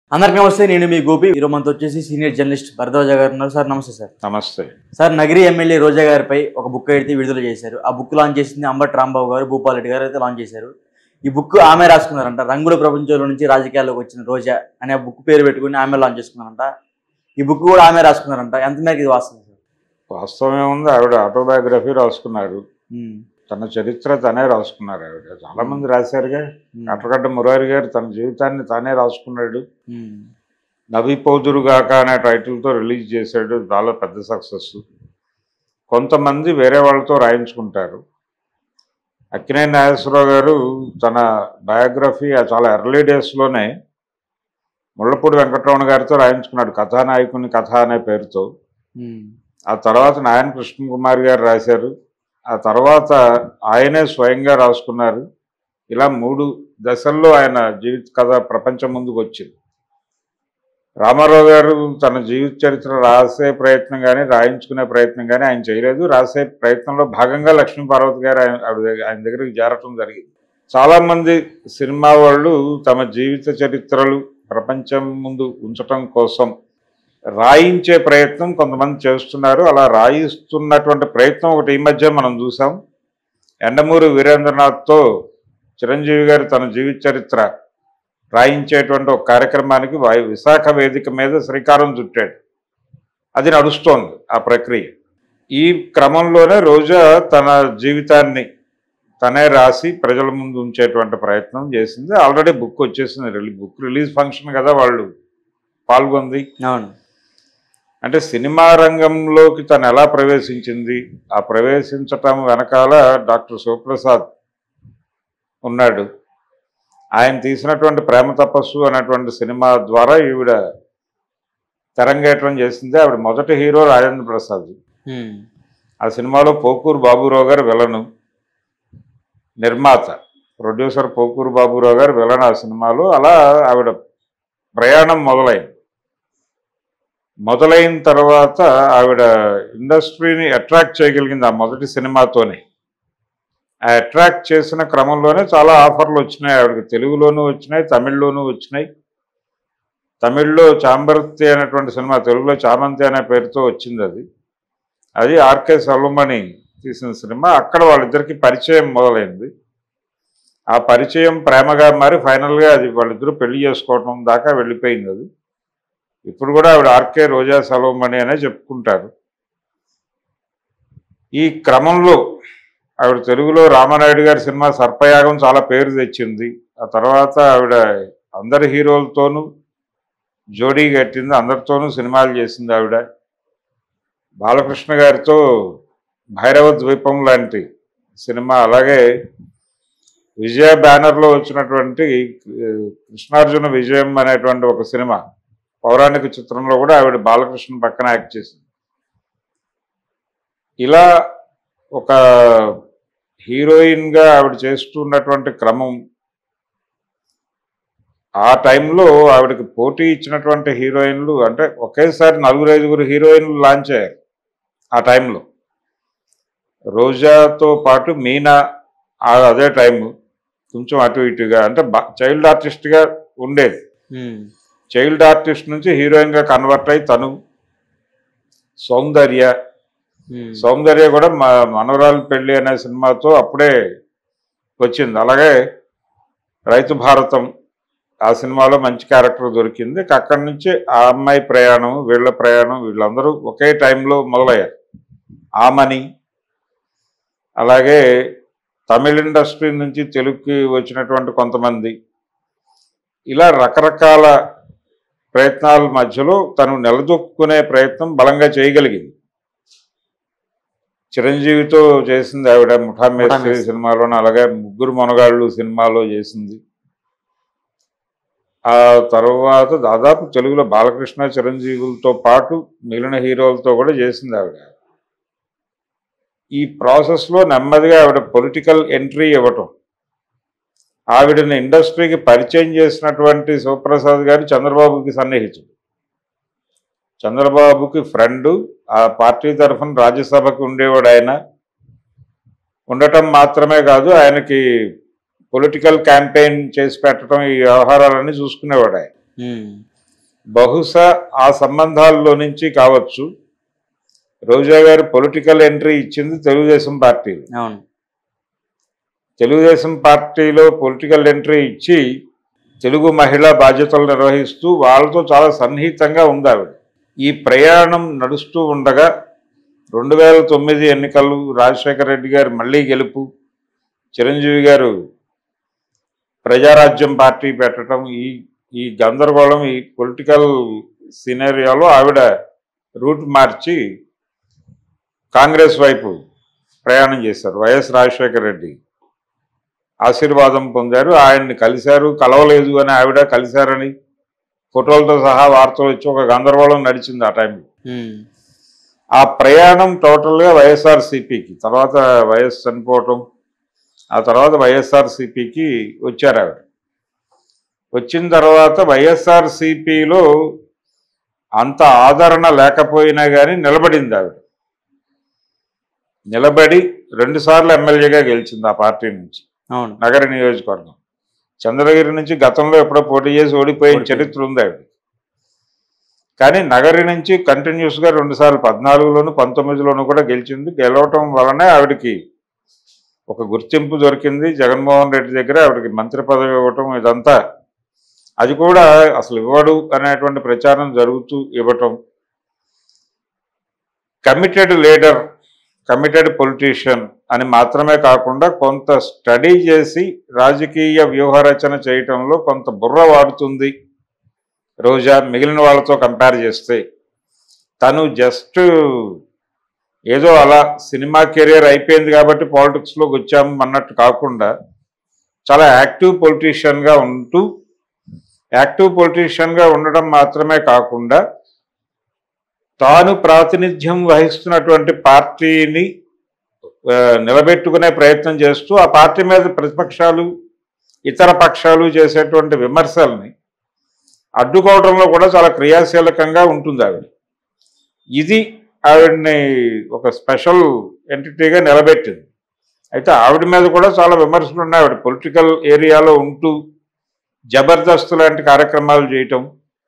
అందరికీ నమస్తే నేను మీ గోపి ఈరోజు మనతో వచ్చేసి సీనియర్ జర్నలిస్ట్ భరద్వాజ గారు ఉన్నారు సార్ నమస్తే సార్ నమస్తే సార్ నగిరి ఎమ్మెల్యే రోజా గారిపై ఒక బుక్ అయితే విడుదల చేశారు ఆ బుక్ లాంచ్ చేసింది అంబట్ రాంబాబు గారు భూపాల్ రెడ్డి గారు అయితే లాంచ్ చేశారు ఈ బుక్ ఆమె రాసుకున్నారంట రంగుల ప్రపంచంలో నుంచి రాజకీయాల్లోకి వచ్చిన రోజా అనే ఆ బుక్ పేరు పెట్టుకుని ఆమె లాంచ్ చేసుకున్నారంట ఈ బుక్ కూడా ఆమె రాసుకున్నారంట ఎంత మేరకు ఇది వాస్తవం సార్ వాస్తవం ఏముంది ఆవిడ ఆటోబయోగ్రఫీ రాసుకున్నారు ఉమ్, తన చరిత్ర తనే రాసుకున్నారు ఆవిడ చాలా మంది రాశారుగా ఉమ్, అట్టగడ్డ మురారి గారు తన జీవితాన్ని తానే రాసుకున్నాడు ఉమ్, నవ్విపోదురుగాక అనే టైటిల్తో రిలీజ్ చేశాడు చాలా పెద్ద సక్సెస్ కొంతమంది వేరే వాళ్ళతో రాయించుకుంటారు అక్కినేని నాగేశ్వరరావు గారు తన బయోగ్రఫీ ఆ చాలా ఎర్లీ డేస్లోనే ముళ్ళపూడి వెంకటరమణ గారితో రాయించుకున్నాడు కథానాయకుని కథ అనే పేరుతో ఉమ్, ఆ తర్వాత నాయన కృష్ణ కుమార్ గారు రాశారు ఆ తర్వాత ఆయనే స్వయంగా రాసుకున్నారు ఇలా మూడు దశల్లో ఆయన జీవిత కథ ప్రపంచం ముందుకు వచ్చింది రామారావు గారు తన జీవిత చరిత్ర రాసే ప్రయత్నం కానీ రాయించుకునే ప్రయత్నం కానీ ఆయన చేయలేదు రాసే ప్రయత్నంలో భాగంగా లక్ష్మీ పార్వతి గారు ఆయన ఆవిడ- ఆయన దగ్గరికి చేరటం జరిగింది చాలా మంది సినిమా వాళ్ళు తమ జీవిత చరిత్రలు ప్రపంచం ముందు ఉంచటం కోసం రాయించే ప్రయత్నం కొంతమంది చేస్తున్నారు అలా రాయిస్తున్నటువంటి ప్రయత్నం ఒకటి ఈ మధ్య మనం చూసాం ఎండమూరి వీరేంద్రనాథ్తో చిరంజీవి గారు తన జీవిత చరిత్ర రాయించేటువంటి ఒక కార్యక్రమానికి వై- విశాఖ వేదిక మీద శ్రీకారం చుట్టాడు అది నడుస్తోంది ఆ ప్రక్రియ ఈ క్రమంలోనే రోజా తన జీవితాన్ని తనే రాసి ప్రజల ముందు ఉంచేటువంటి ప్రయత్నం చేసింది ఆల్రెడీ బుక్ వచ్చేసింది రిలీ- బుక్ రిలీజ్ ఫంక్షన్ కదా వాళ్ళు పాల్గొంది అవును అంటే సినిమా రంగంలోకి తను ఎలా ప్రవేశించింది ఆ ప్రవేశించటం వెనకాల డాక్టర్ శివప్రసాద్ ఉన్నాడు ఆయన తీసినటువంటి ప్రేమ తపస్సు అనేటువంటి సినిమా ద్వారా ఈవిడ తెరంగేట్రం చేసింది ఆవిడ మొదటి హీరో రాజేంద్ర ప్రసాద్ ఉమ్, ఆ సినిమాలో పోకూరు బాబురావు గారు విలను నిర్మాత ప్రొడ్యూసర్ పోకూరు బాబురావు గారు విలన్ ఆ సినిమాలో అలా ఆవిడ ప్రయాణం మొదలైంది మొదలైన తర్వాత ఆవిడ ఇండస్ట్రీని అట్రాక్ట్ చేయగలిగింది ఆ మొదటి సినిమాతోనే ఆ అట్రాక్ట్ చేసిన క్రమంలోనే చాలా ఆఫర్లు వచ్చినాయి ఆవిడకి తెలుగులోనూ వచ్చినాయి తమిళ్లోనూ వచ్చినాయి తమిళ్లో చాంబర్తి అనేటువంటి సినిమా తెలుగులో చామంతి అనే పేరుతో వచ్చింది అది అది ఆర్కే సల్లుమణి తీసిన సినిమా అక్కడ వాళ్ళిద్దరికి పరిచయం మొదలైంది ఆ పరిచయం ప్రేమగా మారి ఫైనల్గా అది వాళ్ళిద్దరూ పెళ్లి చేసుకోవటం దాకా వెళ్ళిపోయింది అది ఇప్పుడు కూడా ఆవిడ ఆర్కే రోజా సలోమణి అనే చెప్పుకుంటారు ఈ క్రమంలో ఆవిడ తెలుగులో రామానాయుడు గారి సినిమా సర్పయాగం చాలా పేరు తెచ్చింది ఆ తర్వాత ఆవిడ అందరి హీరోలతోనూ జోడీ కట్టింది అందరితోనూ సినిమాలు చేసింది ఆవిడ బాలకృష్ణ గారితో భైరవ ద్వీపం లాంటి సినిమా అలాగే విజయ బ్యానర్లో వచ్చినటువంటి ఆ, కృష్ణార్జున విజయం అనేటువంటి ఒక సినిమా పౌరాణిక చిత్రంలో కూడా ఆవిడ బాలకృష్ణ పక్కన యాక్ట్ చేసింది ఇలా ఒక హీరోయిన్గా ఆవిడ చేస్తున్నటువంటి క్రమం ఆ టైంలో ఆవిడకి పోటీ ఇచ్చినటువంటి హీరోయిన్లు అంటే ఒకేసారి నలుగురు ఐదుగురు హీరోయిన్లు లాంచ్ అయ్యారు ఆ టైంలో రోజాతో పాటు మీనా ఆ- అదే టైం కొంచెం అటు ఇటుగా అంటే చైల్డ్ ఆర్టిస్ట్గా ఉండేది ఉమ్, చైల్డ్ ఆర్టిస్ట్ నుంచి హీరోయిన్గా కన్వర్ట్ అయి తను సౌందర్య ఉమ్, సౌందర్య కూడా మ మనవరాలు పెళ్లి అనే సినిమాతో అప్పుడే వచ్చింది అలాగే రైతు భారతం ఆ సినిమాలో మంచి క్యారెక్టర్ దొరికింది ఇక అక్కడి నుంచి ఆ అమ్మాయి ప్రయాణం వీళ్ళ ప్రయాణం వీళ్ళందరూ ఒకే టైంలో మొదలయ్యారు ఆమని అలాగే తమిళ ఇండస్ట్రీ నుంచి తెలుగుకి వచ్చినటువంటి కొంతమంది ఇలా రకరకాల ప్రయత్నాల మధ్యలో తను నిలదొక్కునే ప్రయత్నం బలంగా చేయగలిగింది చిరంజీవితో చేసింది ఆవిడ ముఠా మేస్త్రి మేస్త్రి. సినిమాలోనే అలాగే ముగ్గురు మొనగాళ్ళు సినిమాలో చేసింది ఆ తర్వాత దాదాపు తెలుగులో బాలకృష్ణ చిరంజీవులతో పాటు మిగిలిన హీరోలతో కూడా చేసింది ఆవిడ ఈ ప్రాసెస్లో నెమ్మదిగా ఆవిడ పొలిటికల్ ఎంట్రీ ఇవ్వటం ఆవిడని ఇండస్ట్రీకి పరిచయం చేసినటువంటి శివప్రసాద్ గారు చంద్రబాబుకి సన్నిహితుడు చంద్రబాబుకి ఫ్రెండ్ ఆ పార్టీ తరఫున రాజ్యసభకి ఉండేవాడు ఆయన ఉండటం మాత్రమే కాదు ఆయనకి పొలిటికల్ క్యాంపెయిన్ చేసి పెట్టడం ఈ వ్యవహారాలన్నీ చూసుకునేవాడు ఆయన ఉమ్, బహుశా ఆ సంబంధాల్లో నుంచి కావచ్చు రోజా గారు పొలిటికల్ ఎంట్రీ ఇచ్చింది తెలుగుదేశం పార్టీ అవును తెలుగుదేశం పార్టీలో పొలిటికల్ ఎంట్రీ ఇచ్చి తెలుగు మహిళా బాధ్యతలు నిర్వహిస్తూ వాళ్ళతో చాలా సన్నిహితంగా ఉంది ఆవిడ ఈ ప్రయాణం నడుస్తూ ఉండగా రెండు వేల తొమ్మిది ఎన్నికలు రాజశేఖర రెడ్డి గారు మళ్ళీ గెలుపు చిరంజీవి గారు ప్రజారాజ్యం పార్టీ పెట్టడం ఈ ఈ గందరగోళం ఈ పొలిటికల్ సినేరియాలో ఆవిడ రూట్ మార్చి కాంగ్రెస్ వైపు ప్రయాణం చేశారు వైఎస్ రాజశేఖర రెడ్డి ఆశీర్వాదం పొందారు ఆయన్ని కలిశారు కలవలేదు అని ఆవిడ కలిశారని ఫోటోలతో సహా వార్తలు వచ్చి ఒక గందరగోళం నడిచింది ఆ టైంలో ఉమ్. ఆ ప్రయాణం టోటల్గా వైఎస్ఆర్సిపికి తర్వాత వైఎస్ చనిపోవటం ఆ తర్వాత వైఎస్ఆర్సిపికి వచ్చారు ఆవిడ వచ్చిన తర్వాత వైఎస్ఆర్సిపిలో అంత ఆదరణ లేకపోయినా కానీ నిలబడింది ఆవిడ నిలబడి రెండుసార్లు ఎమ్మెల్యేగా గెలిచింది ఆ పార్టీ నుంచి అవును నగర నియోజకవర్గం చంద్రగిరి నుంచి గతంలో ఎప్పుడో పోటీ చేసి ఓడిపోయిన ఓడిపోయింది. చరిత్ర ఉంది ఆవిడ కానీ నగరి నుంచి కంటిన్యూస్ గా రెండు సార్లు పద్నాలుగులోను పంతొమ్మిదిలోను కూడా గెలిచింది గెలవటం వలనే ఆవిడకి ఒక గుర్తింపు దొరికింది జగన్మోహన్ రెడ్డి దగ్గర ఆవిడకి మంత్రి పదవి ఇవ్వటం ఇదంతా అది కూడా అసలు ఇవ్వడు అనేటువంటి ప్రచారం జరుగుతూ ఇవ్వటం కమిటెడ్ లీడర్ కమిటెడ్ పొలిటీషియన్ అని మాత్రమే కాకుండా కొంత స్టడీ చేసి రాజకీయ వ్యూహరచన చేయటంలో కొంత బుర్ర వాడుతుంది రోజా మిగిలిన వాళ్ళతో కంపేర్ చేస్తే తను జస్ట్ ఏదో అలా సినిమా కెరియర్ అయిపోయింది కాబట్టి పాలిటిక్స్లోకి వచ్చాము అన్నట్టు కాకుండా చాలా యాక్టివ్ పొలిటీషియన్గా ఉంటూ యాక్టివ్ పొలిటీషియన్గా ఉండడం మాత్రమే కాకుండా తాను ప్రాతినిధ్యం వహిస్తున్నటువంటి పార్టీని ఆ, నిలబెట్టుకునే ప్రయత్నం చేస్తూ ఆ పార్టీ మీద ప్రతిపక్షాలు ఇతర పక్షాలు చేసేటువంటి విమర్శల్ని అడ్డుకోవడంలో కూడా చాలా క్రియాశీలకంగా ఉంటుంది ఆవిడ ఇది ఆవిడని ఒక స్పెషల్ ఎంటిటీగా నిలబెట్టింది అయితే ఆవిడ మీద కూడా చాలా విమర్శలు ఉన్నాయి ఆవిడ పొలిటికల్ ఏరియాలో ఉంటూ జబర్దస్త్ లాంటి కార్యక్రమాలు చేయటం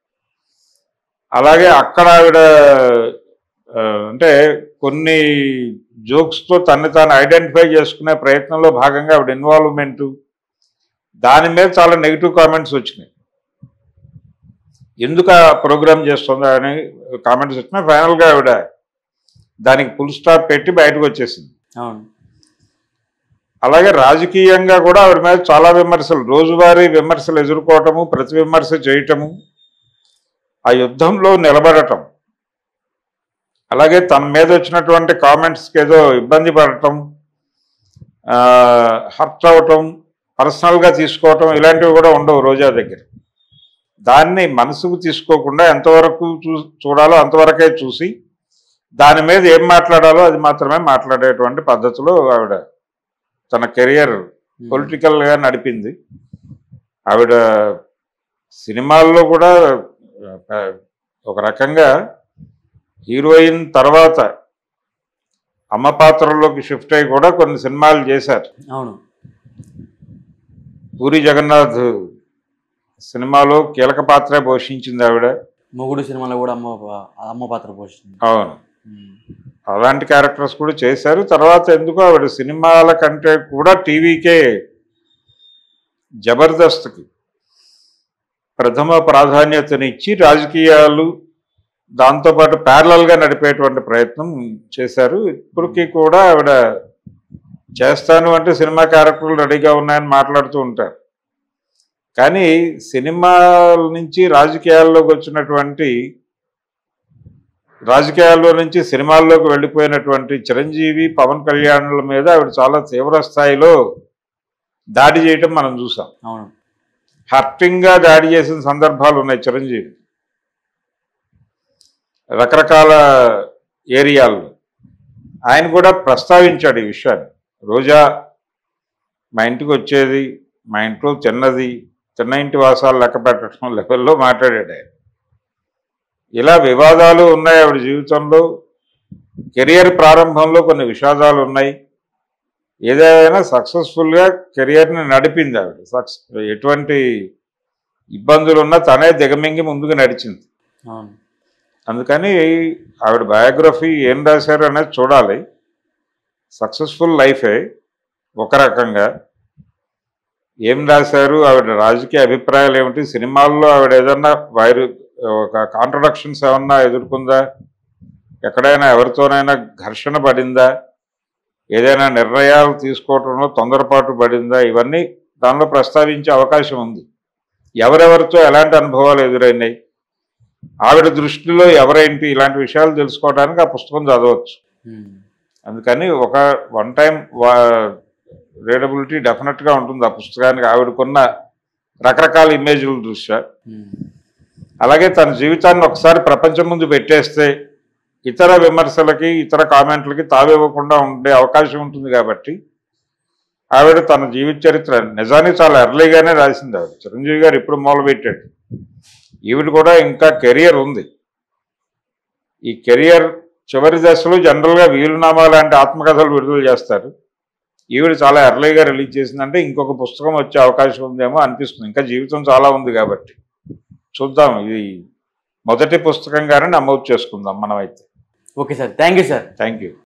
అలాగే అక్కడ ఆవిడ ఆ, అంటే కొన్ని జోక్స్తో తన్ని తాను ఐడెంటిఫై చేసుకునే ప్రయత్నంలో భాగంగా ఆవిడ ఇన్వాల్వ్మెంట్ దాని మీద చాలా నెగిటివ్ కామెంట్స్ వచ్చినాయి ఎందుకు ఆ ప్రోగ్రామ్ చేస్తుందా అని కామెంట్స్ వచ్చినాయి ఫైనల్గా ఆవిడ దానికి ఫుల్ స్టాప్ పెట్టి బయటకు వచ్చేసింది అవును అలాగే రాజకీయంగా కూడా ఆవిడ మీద చాలా విమర్శలు రోజువారీ విమర్శలు ఎదుర్కోవటము ప్రతి విమర్శ చేయటము ఆ యుద్ధంలో నిలబడటం అలాగే తన మీద వచ్చినటువంటి కామెంట్స్కి ఏదో ఇబ్బంది పడటం హర్ట్ అవటం పర్సనల్గా తీసుకోవటం ఇలాంటివి కూడా ఉండవు రోజా దగ్గర దాన్ని మనసుకు తీసుకోకుండా ఎంతవరకు చూ చూడాలో అంతవరకే చూసి దాని మీద ఏం మాట్లాడాలో అది మాత్రమే మాట్లాడేటువంటి పద్ధతిలో ఆవిడ తన కెరియర్ ఉమ్. పొలిటికల్గా నడిపింది ఆవిడ సినిమాల్లో కూడా ఆ, ఒక రకంగా హీరోయిన్ తర్వాత అమ్మ పాత్రలోకి షిఫ్ట్ అయ్యి కూడా కొన్ని సినిమాలు చేశారు అవును పూరి జగన్నాథ్ సినిమాలో కీలక పాత్ర పోషించింది ఆవిడ మొగుడు సినిమాలో కూడా అమ్మ పా- అమ్మ పాత్ర పోషిస్తుంది అవును ఉమ్. అలాంటి క్యారెక్టర్స్ కూడా చేశారు తర్వాత ఎందుకో ఆవిడ సినిమాల కంటే కూడా టీవీకే జబర్దస్త్కి ప్రథమ ప్రాధాన్యతనిచ్చి రాజకీయాలు దాంతోపాటు ప్యారలల్గా నడిపేటువంటి ప్రయత్నం చేశారు ఇప్పటికీ కూడా ఆవిడ చేస్తాను అంటే సినిమా క్యారెక్టర్లు రెడీగా ఉన్నాయని మాట్లాడుతూ ఉంటారు కానీ సినిమాల నుంచి రాజకీయాల్లోకి వచ్చినటువంటి రాజకీయాల్లో నుంచి సినిమాల్లోకి వెళ్ళిపోయినటువంటి చిరంజీవి పవన్ కళ్యాణ్ల మీద ఆవిడ చాలా తీవ్ర స్థాయిలో దాడి చేయటం మనం చూసాం అవును హర్టింగ్గా దాడి చేసిన సందర్భాలు ఉన్నాయి చిరంజీవి రకరకాల ఏరియాల్లో ఆయన కూడా ప్రస్తావించాడు ఈ విషయాన్ని రోజా మా ఇంటికి వచ్చేది మా ఇంట్లో తిన్నది చిన్న ఇంటి వాసాలు లెక్క పెట్టడం లెవెల్లో మాట్లాడాడు ఆయన ఇలా వివాదాలు ఉన్నాయి ఆవిడ జీవితంలో కెరియర్ ప్రారంభంలో కొన్ని విషాదాలు ఉన్నాయి ఏదైనా సక్సెస్ఫుల్గా కెరియర్ని నడిపింది ఆవిడ సక్స్ ఎటువంటి ఇబ్బందులు ఉన్నా తనే దిగమింగి ముందుకు నడిచింది అవును అందుకని ఆవిడ బయోగ్రఫీ ఏం రాశారు అనేది చూడాలి సక్సెస్ఫుల్ లైఫే ఒక రకంగా ఏం రాశారు ఆవిడ రాజకీయ అభిప్రాయాలు ఏమిటి సినిమాల్లో ఆవిడ ఏదన్నా వైరు ఒక కాంట్రడక్షన్స్ ఏమన్నా ఎదుర్కొందా ఎక్కడైనా ఎవరితోనైనా ఘర్షణ పడిందా ఏదైనా నిర్ణయాలు తీసుకోవటంలో తొందరపాటు పడిందా ఇవన్నీ దానిలో ప్రస్తావించే అవకాశం ఉంది ఎవరెవరితో ఎలాంటి అనుభవాలు ఎదురైనాయి ఆవిడ దృష్టిలో ఎవరేంటి ఇలాంటి విషయాలు తెలుసుకోవడానికి ఆ పుస్తకం చదవచ్చు ఉమ్. అందుకని ఒక వన్ టైం రీడబిలిటీ డెఫినెట్గా ఉంటుంది ఆ పుస్తకానికి ఆవిడకున్న రకరకాల ఇమేజ్ల దృష్ట్యా ఉమ్. అలాగే తన జీవితాన్ని ఒకసారి ప్రపంచం ముందు పెట్టేస్తే ఇతర విమర్శలకి ఇతర కామెంట్లకి తావివ్వకుండా ఉండే అవకాశం ఉంటుంది కాబట్టి ఆవిడ తన జీవిత చరిత్ర నిజానికి చాలా ఎర్లీగానే రాసింది ఆవిడ చిరంజీవి గారు ఇప్పుడు మొదలుపెట్టాడు ఈవిడ కూడా ఇంకా కెరియర్ ఉంది ఈ కెరియర్ చివరి దశలో జనరల్గా వీలునామా లాంటి ఆత్మకథలు విడుదల చేస్తారు ఈవిడ చాలా ఎర్లీగా రిలీజ్ చేసిందంటే ఇంకొక పుస్తకం వచ్చే అవకాశం ఉందేమో అనిపిస్తుంది ఇంకా జీవితం చాలా ఉంది కాబట్టి చూద్దాం ఇది మొదటి పుస్తకంగానే నమోదు చేసుకుందాం మనమైతే okay sir thank you sir thank you